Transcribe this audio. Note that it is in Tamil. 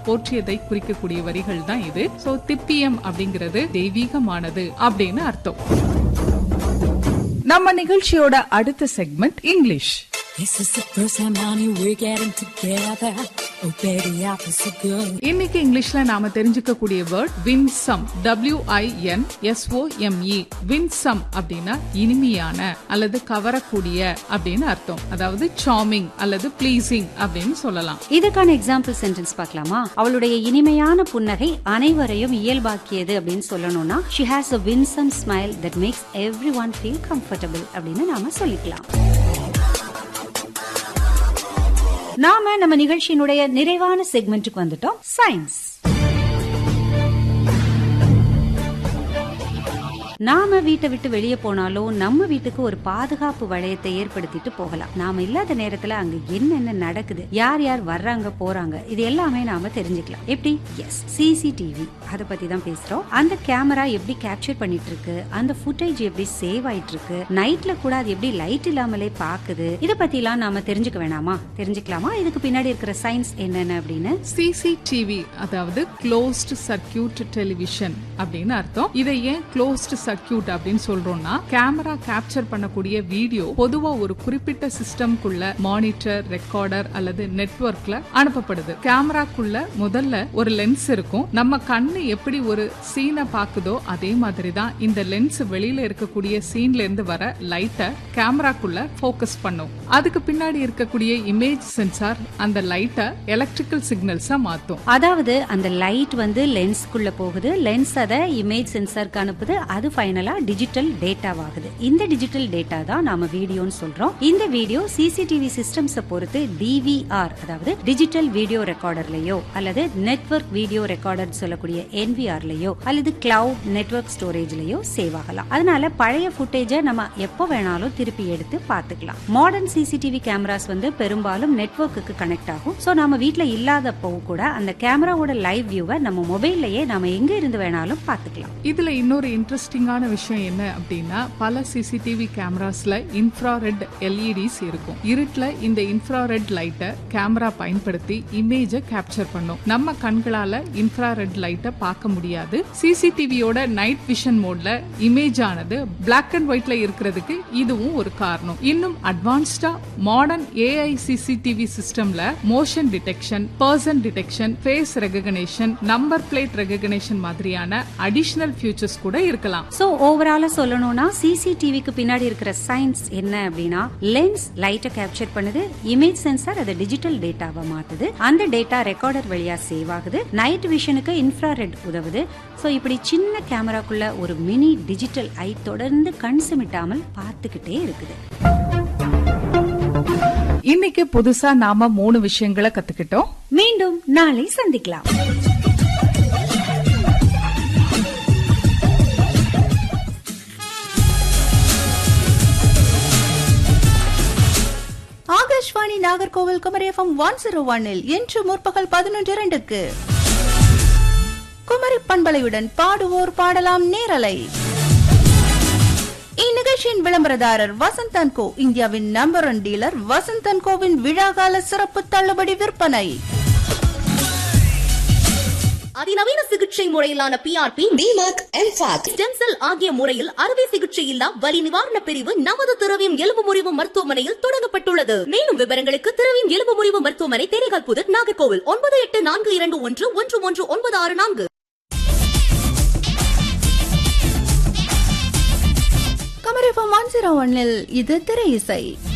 போற்றியதை குறிக்கக்கூடிய வரிகள் தான் இது சோ திப்பியம் அப்படிங்கிறது தெய்வீகமானது அப்படின்னு அர்த்தம் நம்ம நிகழ்ச்சியோட அடுத்த segment English This is the first time, honey, we're getting together. Oh, baby, I feel so good. இன்னைக்கு இங்கிலீஷ்ல நாம தெரிஞ்சுக்க கூடிய word winsome W I N S O M E winsome அப்படின்னா இனிமையான அல்லது கவரக்கூடிய அப்படின்னு அர்த்தம் அதாவது சாமிங் அல்லது ப்ளீசிங் அப்படின்னு சொல்லலாம் இதுக்கான எக்ஸாம்பிள் சென்டென்ஸ் பார்க்கலாமா அவளுடைய இனிமையான புன்னகை அனைவரையும் இயல்பாக்கியது அப்படின்னு சொல்லணும்னா she has a winsome smile that makes everyone feel comfortable அப்படின்னு நாம சொல்லிக்கலாம் நாம நம்ம நிகழ்ச்சியினுடைய நிறைவான செக்மெண்ட்டுக்கு வந்துட்டோம் சயின்ஸ் நாம வீட்டை விட்டு வெளியே போனாலும் நம்ம வீட்டுக்கு ஒரு பாதுகாப்பு வளையத்தை ஏற்படுத்திட்டு போகலாம் நாம இல்லாத நேரத்துல அங்க என்னென்ன நடக்குது யார் யார் வர்றாங்க போறாங்க இது எல்லாமே நாம தெரிஞ்சுக்கலாம் எப்படி எஸ் சிசிடிவி அதை பத்தி தான் பேசுறோம் அந்த கேமரா எப்படி கேப்சர் பண்ணிட்டு இருக்கு அந்த ஃபுட்டேஜ் எப்படி சேவ் ஆயிட்டு இருக்கு நைட்ல கூட அது எப்படி லைட் இல்லாமலே பாக்குது இத பத்தி எல்லாம் நாம தெரிஞ்சுக்க வேணாமா தெரிஞ்சுக்கலாமா இதுக்கு பின்னாடி இருக்கிற சயின்ஸ் என்னென்ன அப்படின்னு சிசிடிவி அதாவது க்ளோஸ்ட் சர்க்கியூட் டெலிவிஷன் அப்படின்னு அர்த்தம் இதை ஏன் க்ளோஸ்ட் சர்க்கியூட் அப்படின்னு சொல்றோம்னா கேமரா கேப்சர் பண்ணக்கூடிய வீடியோ பொதுவா ஒரு குறிப்பிட்ட சிஸ்டம்குள்ள மானிட்டர் ரெக்கார்டர் அல்லது நெட்வொர்க்ல அனுப்பப்படுது கேமராக்குள்ள முதல்ல ஒரு லென்ஸ் இருக்கும் நம்ம கண்ணு எப்படி ஒரு சீனை பாக்குதோ அதே மாதிரி தான் இந்த லென்ஸ் வெளியில இருக்கக்கூடிய சீன்ல இருந்து வர லைட்டை கேமராக்குள்ள ஃபோக்கஸ் பண்ணும் அதுக்கு பின்னாடி இருக்கக்கூடிய இமேஜ் சென்சார் அந்த லைட்டை எலக்ட்ரிக்கல் சிக்னல்ஸா மாத்தும் அதாவது அந்த லைட் வந்து லென்ஸ்க்குள்ள போகுது லென்ஸ் அதை இமேஜ் சென்சாருக்கு அனுப்புது அது ஃபைனலா டிஜிட்டல் டேட்டாவாகுது இந்த டிஜிட்டல் டேட்டா தான் நாம வீடியோன்னு சொல்றோம் இந்த வீடியோ சிசிடிவி சிஸ்டம்ஸ பொறுத்து டிவிஆர் அதாவது டிஜிட்டல் வீடியோ ரெக்கார்டர்லயோ அல்லது நெட்வொர்க் வீடியோ ரெக்கார்டர் சொல்லக்கூடிய என்பிஆர்லயோ அல்லது கிளவுட் நெட்வொர்க் ஸ்டோரேஜ்லயோ சேவ் ஆகலாம் அதனால பழைய ஃபுட்டேஜை நம்ம எப்போ வேணாலும் திருப்பி எடுத்து பார்த்துக்கலாம் மாடர்ன் சிசிடிவி கேமராஸ் வந்து பெரும்பாலும் நெட்வொர்க்குக்கு கனெக்ட் ஆகும் சோ நம்ம வீட்ல இல்லாதப்போ கூட அந்த கேமராவோட லைவ் வியூவை நம்ம மொபைல்லயே நம்ம எங்க இருந்து வேணாலும் பார்த்துக்கலாம் இதுல இன்னொரு இன்ட்ரெஸ்டிங்கான விஷயம் என்ன அப்படின்னா பல சிசிடிவி கேமராஸ்ல இன்ஃப்ராரெட் எல்இடிஸ் இருக்கும் இருட்டுல இந்த இன்ஃப்ராரெட் லைட்டை கேமரா பயன்படுத்தி இமேஜை கேப்சர் பண்ணும் நம்ம கண்களால இன்ஃப்ராரெட் லைட்டை பார்க்க முடியாது சிசிடிவியோட நைட் விஷன் மோட்ல இமேஜ் ஆனது பிளாக் அண்ட் ஒயிட்ல இருக்கிறதுக்கு இதுவும் ஒரு காரணம் இன்னும் அட்வான்ஸ்டா மாடர்ன் ஏஐ சிசிடிவி சிஸ்டம்ல motion detection person detection face recognition number plate recognition மாதிரியான அடிஷனல் ஃபியூச்சர்ஸ் கூட இருக்கலாம் சோ ஓவராலா சொல்லணும்னா சிசிடிவிக்கு பின்னாடி இருக்கிற சயின்ஸ் என்ன அப்படின்னா லென்ஸ் லைட்டை கேப்சர் பண்ணுது இமேஜ் சென்சார் அதை டிஜிட்டல் டேட்டாவா மாத்துது அந்த டேட்டா ரெக்கார்டர் வழியா சேவ் ஆகுது நைட் விஷனுக்கு இன்ஃப்ராரெட் உதவுது சோ இப்படி சின்ன கேமராக்குள்ள ஒரு மினி டிஜிட்டல் ஐ தொடர்ந்து கண் சிமிட்டாமல் பார்த்துக்கிட்டே இருக்குது இன்னைக்கு புதுசா நாம மூணு விஷயங்களை கத்துக்கிட்டோம் மீண்டும் நாளை சந்திக்கலாம் Akashvani Nagercoil Kumari FM one zero ஒன்னில் இன்று முற்பகல் பதினொன்று இரண்டுக்கு குமரி பண்பலையுடன் பாடுவோர் பாடலாம் நேரலை இந்நிகழ்ச்சியின் விளம்பரதாரர் வசந்தன் கோ இந்தியாவின் நம்பர் ஒன் டீலர் வசந்தன் கோவின் விழாகால சிறப்பு தள்ளுபடி விற்பனை அதிநவீன சிகிச்சை முறையிலான பிஆர்பி டிமாக் எம்பாக் ஸ்டெம் செல் ஆகிய முறையில் அறுவை சிகிச்சை இல்லா வலி நிவாரண பிரிவு நமது திரவியம் எலும்பு முறிவு மருத்துவமனையில் தொடங்கப்பட்டுள்ளது மேலும் விவரங்களுக்கு திரவியம் எலும்பு முறிவு மருத்துவமனை தேனிகால் புதர் நாகர்கோவில் ஒன்பது எட்டு நான்கு இரண்டு ஒன்று ஒன்று ஒன்று ஒன்பது ஆறு நான்கு குமரி எஃப்எம் ஒன் ஜீரோ ஒன்னில் இது திரை இசை